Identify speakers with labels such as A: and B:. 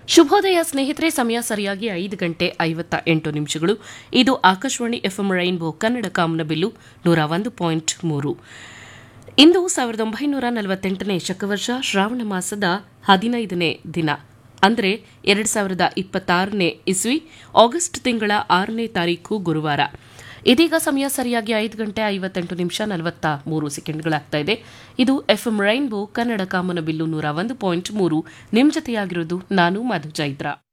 A: ಶುಭೋದಯ ಸ್ನೇಹಿತರೆ ಸಮಯ ಸರಿಯಾಗಿ ಐದು ಗಂಟೆ ಐವತ್ತ ಎಂಟು ನಿಮಿಷಗಳು ಇದು ಆಕಾಶವಾಣಿ ಎಫ್ಎಂ ರೈನ್ಬೋ ಕನ್ನಡ ಕಾಮನಬಿಲ್ಲು ನೂರ ಒಂದು ಪಾಯಿಂಟ್ ಮೂರು ಇಂದು ಸಾವಿರದ ಒಂಬೈನೂರ ನಲವತ್ತೆಂಟನೇ ಶಕವರ್ಷ ಶ್ರಾವಣ ಮಾಸದ ಹದಿನೈದನೇ ದಿನ ಅಂದರೆ ಎರಡು ಸಾವಿರದ ಇಪ್ಪತ್ತಾರನೇ ಇಸ್ವಿ ಆಗಸ್ಟ್ ತಿಂಗಳ ಆರನೇ ತಾರೀಕು ಗುರುವಾರ ಇದೀಗ ಸಮಯ ಸರಿಯಾಗಿ ಐದು ಗಂಟೆ ಐವತ್ತೆಂಟು ನಿಮಿಷ ನಲವತ್ತ ಮೂರು ಸೆಕೆಂಡ್ಗಳಾಗ್ತಾ ಇದೆ ಇದು ಎಫ್ಎಂ ರೈನ್ಬೋ ಕನ್ನಡ ಕಾಮನಬಿಲ್ಲು ನೂರ ಒಂದು ಪಾಯಿಂಟ್ ಮೂರು ನಿಮ್ಮ ಜೊತೆಯಾಗಿರೋದು ನಾನು ಮಧು ಚೈತ್ರ